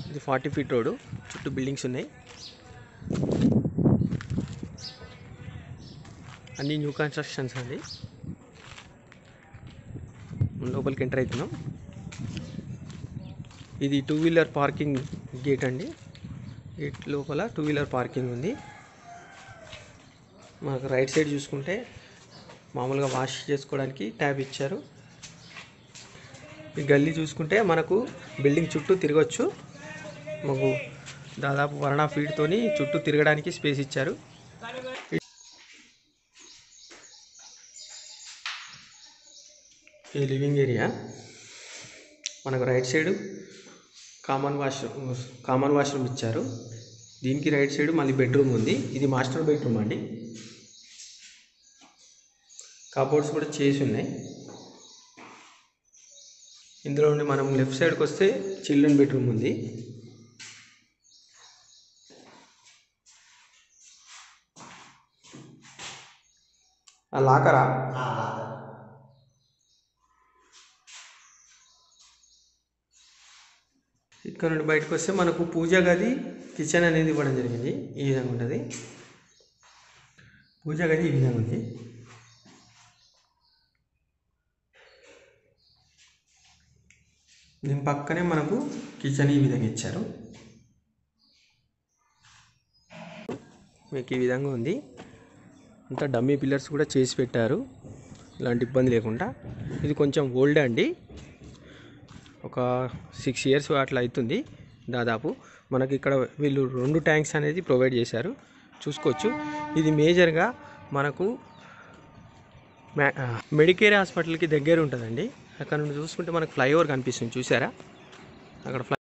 ఇది forty feet road చుట్టూ buildings ఉన్నాయి అన్ని న్యూ కన్స్ట్రక్షన్స్ అండి లోపలికి ఎంటర్ అవుతున్నాం ఇది టూ వీలర్ పార్కింగ్ గేట్ అండి గేట్ లోపల టూ వీలర్ పార్కింగ్ ఉంది మనకు రైట్ సైడ్ చూసుకుంటే మామూలుగా వాష్ చేసుకోవడానికి ట్యాబ్ ఇచ్చారు ఈ గల్లీ చూసుకుంటే మనకు బిల్డింగ్ చుట్టూ తిరగచ్చు మాకు దాదాపు వన్ అండ్ హాఫ్ ఫీట్తోని చుట్టూ తిరగడానికి స్పేస్ ఇచ్చారు ఇది లివింగ్ ఏరియా మనకు right side common washroom common washroom ఇచ్చారు దీనికి రైట్ సైడ్ మళ్ళీ బెడ్రూమ్ ఉంది ఇది మాస్టర్ బెడ్రూమ్ అండి కబోర్డ్స్ కూడా చేసి ఉన్నాయి ఇందులో నుండి మనం లెఫ్ట్ సైడ్కి వస్తే చిల్డ్రన్ బెడ్రూమ్ ఉంది ఆ లాకరా ఇక్కడ నుండి బయటకు వస్తే మనకు పూజ గది కిచెన్ అనేది ఇవ్వడం జరిగింది ఈ విధంగా ఉంటుంది పూజ గది ఈ విధంగా ఉంది దీని పక్కనే మనకు కిచెన్ ఈ విధంగా ఇచ్చారు మీకు ఈ విధంగా ఉంది అంతా డమ్మీ పిల్లర్స్ కూడా చేసి పెట్టారు ఇలాంటి ఇబ్బంది లేకుండా ఇది కొంచెం ఓల్డ్ అండి ఒక సిక్స్ ఇయర్స్ అట్లా అవుతుంది దాదాపు మనకి ఇక్కడ వీళ్ళు రెండు ట్యాంక్స్ అనేది ప్రొవైడ్ చేశారు చూసుకోవచ్చు ఇది మేజర్గా మనకు మే- ఆ, మెడికేర్ హాస్పిటల్కి దగ్గర ఉంటుందండి అక్కడ నుండి చూసుకుంటే మనకు ఫ్లైఓవర్ కనిపిస్తుంది చూసారా అక్కడ ఫ్లై